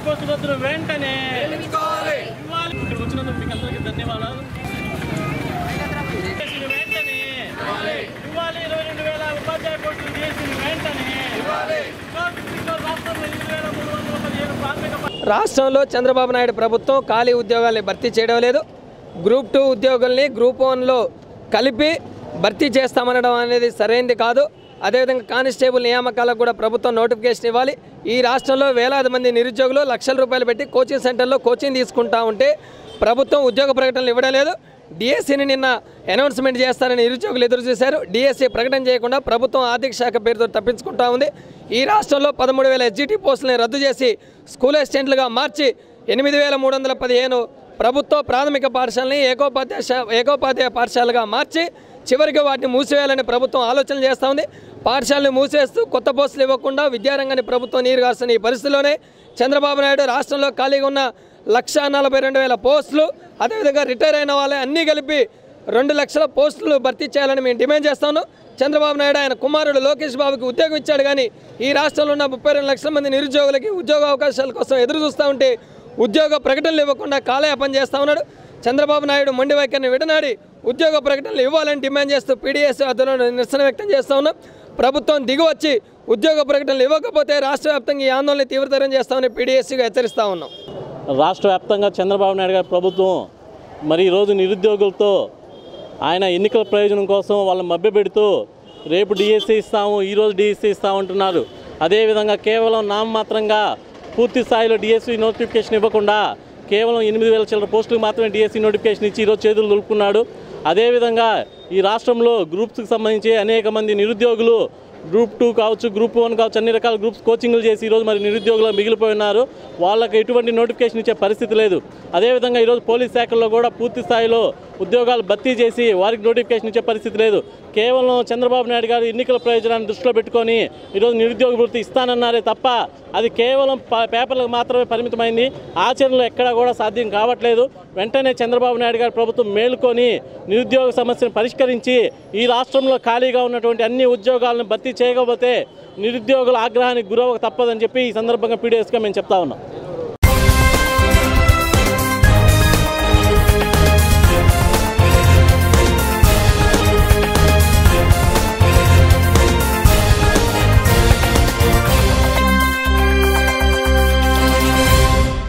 Post రద్దును వెంటనే ఇవ్వాలి. ఇక్కడ వచ్చినందుకు మీకు అందరికీ ధన్యవాదాలు DSC ని వెంటనే ఇవ్వాలి ఇరవై రెండు వేల ఉపాధ్యాయ పోస్టులు DSC ని వెంటనే ఇవ్వాలి రాష్ట్రంలో ఎనిమిది వేల మూడు వందల పదిహేను ప్రాథమిక రాష్ట్రంలో చంద్రబాబు నాయుడు ప్రభుత్వం ఖాళీ ఉద్యోగాల్ని భర్తీ చేయడం లేదు గ్రూప్ టూ ఉద్యోగుల్ని గ్రూప్ వన్లో కలిపి భర్తీ చేస్తామనడం అనేది సరైనది కాదు అదేవిధంగా కానిస్టేబుల్ నియామకాలకు కూడా ప్రభుత్వం నోటిఫికేషన్ ఇవ్వాలి ఈ రాష్ట్రంలో వేలాది మంది నిరుద్యోగులు లక్షల రూపాయలు పెట్టి కోచింగ్ సెంటర్లో కోచింగ్ తీసుకుంటా ఉంటే ప్రభుత్వం ఉద్యోగ ప్రకటనలు ఇవ్వడం లేదు డిఎస్సిని నిన్న అనౌన్స్మెంట్ చేస్తారని నిరుద్యోగులు ఎదురు చూశారు డిఎస్సి ప్రకటన చేయకుండా ప్రభుత్వం ఆర్థిక శాఖ పేరుతో తప్పించుకుంటా ఉంది ఈ రాష్ట్రంలో పదమూడు వేల ఎస్జిటి పోస్టులను రద్దు చేసి స్కూల్ అసిస్టెంట్లుగా మార్చి ఎనిమిది వేల మూడు వందల పదిహేను ప్రభుత్వ ప్రాథమిక పాఠశాలని ఏకోపాధ్యాయ శా- ఏకోపాధ్యాయ పాఠశాలగా మార్చి చివరికి వాటిని మూసివేయాలని ప్రభుత్వం ఆలోచన చేస్తూ ఉంది పాఠశాలను మూసివేస్తూ కొత్త పోస్టులు ఇవ్వకుండా విద్యారంగాన్ని ప్రభుత్వం నీరు కాస్తున్న ఈ పరిస్థితిలోనే చంద్రబాబు నాయుడు రాష్ట్రంలో ఖాళీగా ఉన్న లక్ష నలభై రెండు వేల పోస్టులు అదేవిధంగా రిటైర్ అయిన వాళ్ళే అన్నీ కలిపి రెండు లక్షల పోస్టులు భర్తీ చేయాలని మేము డిమాండ్ చేస్తాను చంద్రబాబు నాయుడు ఆయన కుమారుడు లోకేష్ బాబుకి ఉద్యోగం ఇచ్చాడు కానీ ఈ రాష్ట్రంలో ఉన్న ముప్పై రెండు లక్షల మంది నిరుద్యోగులకి ఉద్యోగ అవకాశాల కోసం ఎదురు చూస్తూ ఉంటే ఉద్యోగ ప్రకటనలు ఇవ్వకుండా కాలయాపన చేస్తూ ఉన్నాడు చంద్రబాబు నాయుడు మొండి వైఖరిని విడనాడి ఉద్యోగ ప్రకటనలు ఇవ్వాలని డిమాండ్ చేస్తూ పీడీఎస్ ఆధ్వర్యంలో నిరసన వ్యక్తం చేస్తూ ఉన్నాం ప్రభుత్వం దిగువచ్చి ఉద్యోగ ప్రకటనలు ఇవ్వకపోతే రాష్ట్ర వ్యాప్తంగా ఈ ఆందోళన తీవ్రతరం చేస్తామని పీడీఎస్సీగా హెచ్చరిస్తూ ఉన్నాం రాష్ట్ర వ్యాప్తంగా చంద్రబాబు నాయుడు గారి ప్రభుత్వం మరి ఈరోజు నిరుద్యోగులతో ఆయన ఎన్నికల ప్రయోజనం కోసం వాళ్ళని మభ్యపెడుతూ రేపు డిఎస్సీ ఇస్తాము ఈరోజు డిఎస్సీ ఇస్తామంటున్నారు అదేవిధంగా కేవలం నామమాత్రంగా పూర్తి స్థాయిలో డిఎస్సీ నోటిఫికేషన్ ఇవ్వకుండా కేవలం ఎనిమిది వేల చిల్లర పోస్టులకు మాత్రమే డిఎస్సీ నోటిఫికేషన్ ఇచ్చి ఈరోజు చేతులు దులుపుకున్నాడు అదేవిధంగా ఈ రాష్ట్రంలో గ్రూప్స్కి సంబంధించి అనేక మంది నిరుద్యోగులు గ్రూప్ టూ కావచ్చు గ్రూప్ వన్ కావచ్చు అన్ని రకాల గ్రూప్స్ కోచింగ్లు చేసి ఈరోజు మరి నిరుద్యోగులు మిగిలిపోయి ఉన్నారు వాళ్ళకి ఎటువంటి నోటిఫికేషన్ ఇచ్చే పరిస్థితి లేదు అదేవిధంగా ఈరోజు పోలీస్ శాఖల్లో కూడా పూర్తి స్థాయిలో ఉద్యోగాలు భర్తీ చేసి వారికి నోటిఫికేషన్ ఇచ్చే పరిస్థితి లేదు కేవలం చంద్రబాబు నాయుడు గారు ఎన్నికల ప్రయోజనాన్ని దృష్టిలో పెట్టుకొని ఈరోజు నిరుద్యోగ వృత్తి ఇస్తానన్నారే తప్ప అది కేవలం ప- పేపర్లకు మాత్రమే పరిమితమైంది ఆచరణలో ఎక్కడా కూడా సాధ్యం కావట్లేదు వెంటనే చంద్రబాబు నాయుడు గారి ప్రభుత్వం మేలుకొని నిరుద్యోగ సమస్యను పరిష్కరించి ఈ రాష్ట్రంలో ఖాళీగా ఉన్నటువంటి అన్ని ఉద్యోగాలను భర్తీ చేయకపోతే నిరుద్యోగుల ఆగ్రహానికి గురవ తప్పదని చెప్పి ఈ సందర్భంగా పీడిఎస్గా మేము చెప్తా ఉన్నాం